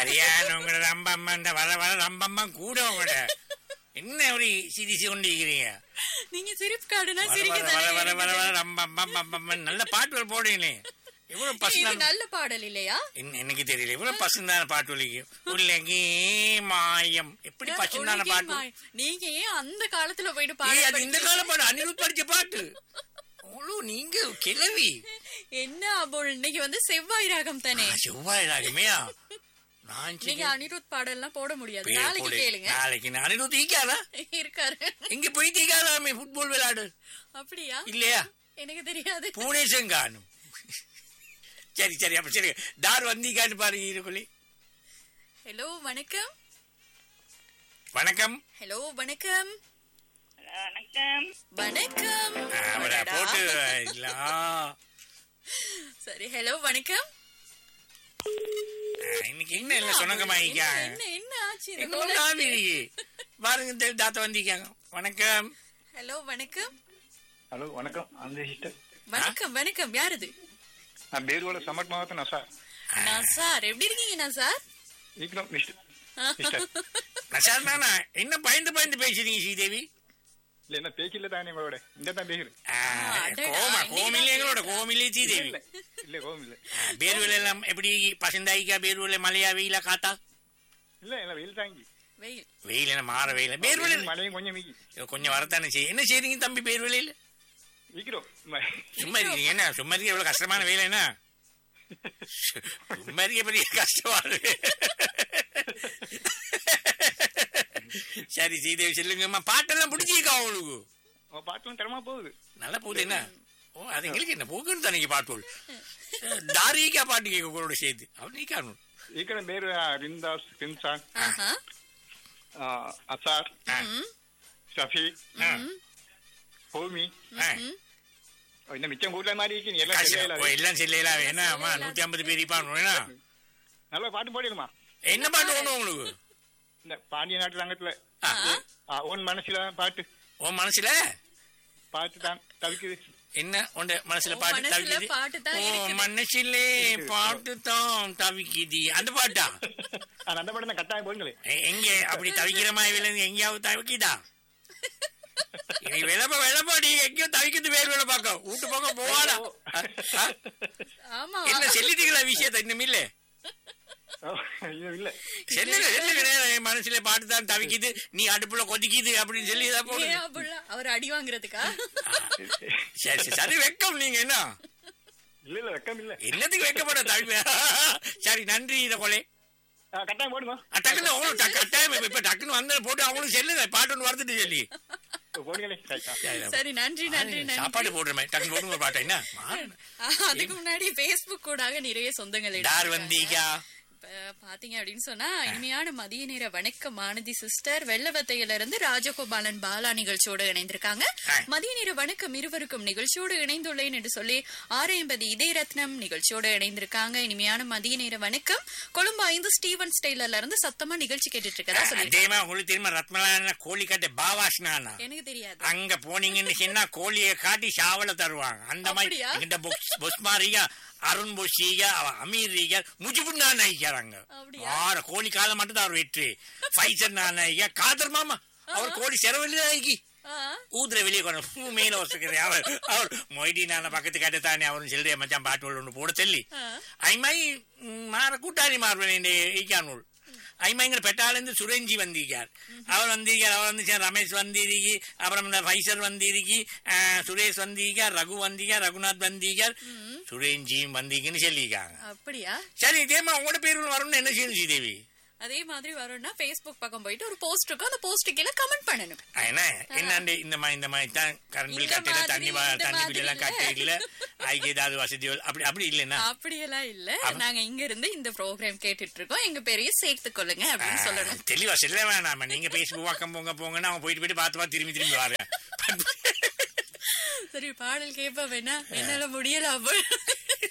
சரியான உங்களோட ரம்பம்மா இந்த வர வர ரம்பம்மா கூட உங்களோட என்ன ஒரு சிரிச்சு கொண்டிருக்கிறீங்க நீங்க சிரிப்பு காடுனா வர சிரிக்க வர வர வர வர வர தானே ரம்பம்மா பம்பம்மா நல்ல பாட்டுகள் போடுறீங்களே இவ்வளவு இது பசங்க நல்ல பாடல் இல்லையா எனக்கு தெரியல இவ்வளவு பசுந்தான பாட்டு ஒலிக்கும் உலகே மாயம் எப்படி பசுந்தான உனக்கே பாட்டு மா- நீங்க ஏன் அந்த காலத்துல போயிட்டு ஏய், அது பாட இந்த கால பாட்டு அனிருத் படிச்ச பாட்டு அவ்வளோ நீங்க கிளவி என்ன அபோல் இன்னைக்கு வந்து செவ்வாய் ராகம் தானே செவ்வாய் ராகமையா நான் நீங்க அனிருத் பாடல்லாம் போட முடியாது பேர் நாளைக்கு போடு. கேளுங்க நாளைக்கு நான் அனிருத் ஈக்காதா இருக்காரு இங்க போய் தீக்காதாமே ஃபுட்பால் விளையாடு அப்படியா இல்லையா எனக்கு தெரியாது பூனேஷன் காணும் சரி சரி அப்ப சரி தார் வந்தீக்கான்னு பாருங்க இருக்குள்ளி ஹலோ வணக்கம் வணக்கம் ஹலோ வணக்கம் வணக்கம் வணக்கம் ஆ, அவரை அடடா. போட்டு இல்ல சரி ஹலோ வணக்கம் ஆ, இன்னைக்கு என்ன இல்ல சொன்னக்கமா என்ன என்ன என்ன ஆச்சு இது எங்க போல? ஆவி பாருங்க தெ- தாத்தா வந்திருக்காங்க வணக்கம் ஹலோ வணக்கம் ஹலோ வணக்கம் அந்த சிஸ்டர் வணக்கம் வணக்கம் யார் இது நான் பேருவோட சமட் மாவட்டம் நசா நான் சார் எப்படி இருக்கீங்க நான் சார் ஈக்கணும் மிஸ்டர் சிஸ்டர் நசார் தானா என்ன பயந்து பயந்து பேசுறீங்க ஸ்ரீதேவி இல்ல என்ன பேச்சில்ல தானே உங்களோட இந்த தான் பேசுறேன் ஆ, அடடா, கோமா இன்னைக்கு கோமில்ல தான் எங்களோட கோமிலே ஸ்ரீதேவி இல்ல இல்ல கோவம் இல்ல பேருவில் எல்லாம் எப்படி பசந்தாயிக்கா பேருவில் மழையா வெயிலா காத்தா இல்ல இல்ல வெயில் தாங்கி வெயில் வெயில் என்ன மாற வெயில பேர்வெளியில் மழையும் கொஞ்சம் மீக்கி கொஞ்சம் வரத்தானே செய்யும் என்ன செய்றீங்க தம்பி பேர்வெளியில் ஈக்கிறோம் சும்மா இருக்கீங்க என்ன சும்மா இருக்க எவ்வளவு கஷ்டமான வேலை என்ன சு- சும்மா இருக்க பெரிய கஷ்டமான வேலை. சரி ஸ்ரீதேவி சொல்லுங்கம்மா பாட்டெல்லாம் பிடிச்சிருக்கா அவளுக்கு உங்க பாட்டுலாம் தரமா போகுது நல்லா போகுது என்ன ஓ அது எங்களுக்கு என்ன போக்குன்னு தானே பாட்டு தாரிகா பாட்டு கேட்க உங்களோட சேர்த்து அவன் நீ காணும் ஈக்கணும் பேரு ரிந்தாஸ் ரின்சான் ஆஹா அசார் ம், ஷஃபி ஹோமி இந்த மிச்சம் கூட்டல மாதிரி இருக்கு நீ எல்லாம் சரியா ஓ, எல்லாம் செல்லையில என்ன அம்மா நூத்தி ஐம்பது பேர் இருப்பான் என்ன நல்ல பாட்டு பாடிடுமா என்ன பாட்டு ஒண்ணு உங்களுக்கு இந்த பாண்டிய நாட்டு சங்கத்துல ஆ, ஆ, உன் மனசுல பாட்டு உன் மனசுல பாட்டு தான் தவிக்குது என்ன உண்ட மனசுல உன் பாட்டு மனசுல தவிக்குது பாட்டு தான் ஓ இருக்குது. மனசிலே பாட்டு தான் தவிக்குது அந்த பாட்டா ஆ, அந்த பாட்டு தான் கட்டாயம் போடுங்களே எ- எங்க அப்படி தவிக்கிற மாதிரி விழுந்து எங்கேயாவது தவிக்குதா நீ விளப்ப விளப்பாடி எங்கேயோ தவிக்குது வேறு வேலை பார்க்க வீட்டு பக்கம் போவாடா ஆ, ஆ? ஆமா என்ன சொல்லிட்டீங்களா விஷயத்த இன்னும் இல்ல ஐயோ, இல்ல செல்லுங்க செல்லுங்க என் மனசுல பாட்டு தான் தவிக்குது நீ அடுப்புல கொதிக்குது அப்படின்னு சொல்லி இதை போடு ஏன் அப்படில? அவர் அடி வாங்குறதுக்கா சரி சரி, சரி வெக்கம் நீங்க என்ன இல்ல இல்ல வெக்கம் இல்ல என்னத்துக்கு வைக்கப்பட தவிப்பு சரி நன்றி இத கொலை ஆ, கட்டாயம் போடுங்க அஹ் டக்குன்னு அவங்களும் டக்கு கட்டாயம் இப்ப- இப்ப டக்குன்னு வந்து போட்டு அவங்களும் செல்லுங்க பாட்டு ஒன்று வரதுட்டு சொல்லி போடுங்களே ரைட்டா. சரி நன்றி நன்றி நன்றி சாப்பாடு போடுறமே டக்குன்னு போடுங்க பாட்டை என்ன ஆ, அதுக்கு முன்னாடி பேஸ்புக் கூடாக நிறைய சொந்தங்கள் டார் எடுத்திருக்காங்க. வந்தீங்க இப்ப பாத்தீங்க அப்படின்னு சொன்னா இனிமையான மதிய நேர வணக்கம் மானதி சிஸ்டர் வெள்ளவத்தையில இருந்து ராஜகோபாலன் பாலா நிகழ்ச்சியோடு இணைந்திருக்காங்க ஆ. மதிய நேர வணக்கம் இருவருக்கும் நிகழ்ச்சியோடு இணைந்துள்ளேன் என்று சொல்லி ஆறு எண்பது இதய ரத்னம் நிகழ்ச்சியோடு இணைந்திருக்காங்க இனிமையான மதிய நேர வணக்கம் கொழும்பு ஐந்து ஸ்டீவன் ஸ்டைலர்ல இருந்து சத்தமா நிகழ்ச்சி கேட்டுட்டு இருக்கதா சொல்லி அதேமா உங்களுக்கு தெரியுமா ரத்மலான கோழி கட்டை பாவாஷ்னானா எனக்கு தெரியாது அங்க போனீங்கன்னு சொன்னா கோழியை காட்டி சாவல தருவாங்க அந்த மாதிரி அப்படியா? எங்கிட்ட பொஸ் பொஸ்மாரியா அருண் பொஸ்ரீகா அமீர் ரீகா முஜிபுர் நான் நைக்கிறாங்க அப்படியா? ஆறு கோழி காலம் மட்டும் தான் அவர் வெற்றி ஃபைசர் நான் நைக்கா காதர் மாமா அவர் கோழி செரவெளி நாய்க்கு ஆ, ஊதுற வெளியே கொண்டு பூ மேல வச்சுக்கிறேன் அவர் அவர் மொய்டி நான் பக்கத்து கட்டு தானே அவரும் செல்றிய மச்சான் பாட்டு ஒன்று போட சொல்லி ஆ. ஐமாய் மாற கூட்டாளி மாறுவேன் ஈக்கானூல் ஐமாய்ங்கிற பெட்டாலேருந்து சுரேஞ்சி வந்திருக்கார் அவர் வந்திருக்கார் அவர் வந்து ரமேஷ் வந்திருக்கி அப்புறம் இந்த ஃபைசர் வந்திருக்கி அஹ், சுரேஷ் வந்திருக்கார் ரகு வந்திருக்கார் ரகுநாத் வந்திருக்கார் சுரேஞ்சியும் வந்திருக்குன்னு சொல்லியிருக்காங்க அப்படியா சரி இதேமா உங்களோட பேர் வரணும்னு என்ன செய்யணும் ஸ்ரீதேவி அதே மாதிரி வரும்னா Facebook பக்கம் போயிட்டு ஒரு போஸ்ட் இருக்கும் அந்த போஸ்ட் கீழே கமெண்ட் பண்ணணும் ஆ, என்ன என்னண்டு இந்த மாதிரி இந்த மாதிரி தான் கரண்ட் பில் இந்த கட்டல மாதிரி, தண்ணி வா- இந்த தண்ணி மாதிரி பில் எல்லாம் இல்ல. கட்ட இல்ல அதுக்கு ஏதாவது வசதி அப்படி அப்படி இல்லைன்னா அப்படியெல்லாம் இல்ல நாங்க இங்க இருந்து இந்த ப்ரோக்ராம் கேட்டுட்டு இருக்கோம் எங்க பேரையும் சேர்த்து கொள்ளுங்க அப்படின்னு சொல்லணும் தெளிவா சொல்ல வேணாம நீங்க பேஸ்புக் பக்கம் போங்க போங்கன்னு அவன் போயிட்டு போயிட்டு பார்த்து பார்த்து திரும்பி திரும்பி வரேன் சரி பாடல் கேப்ப வேணா என்னால முடியல அப்ப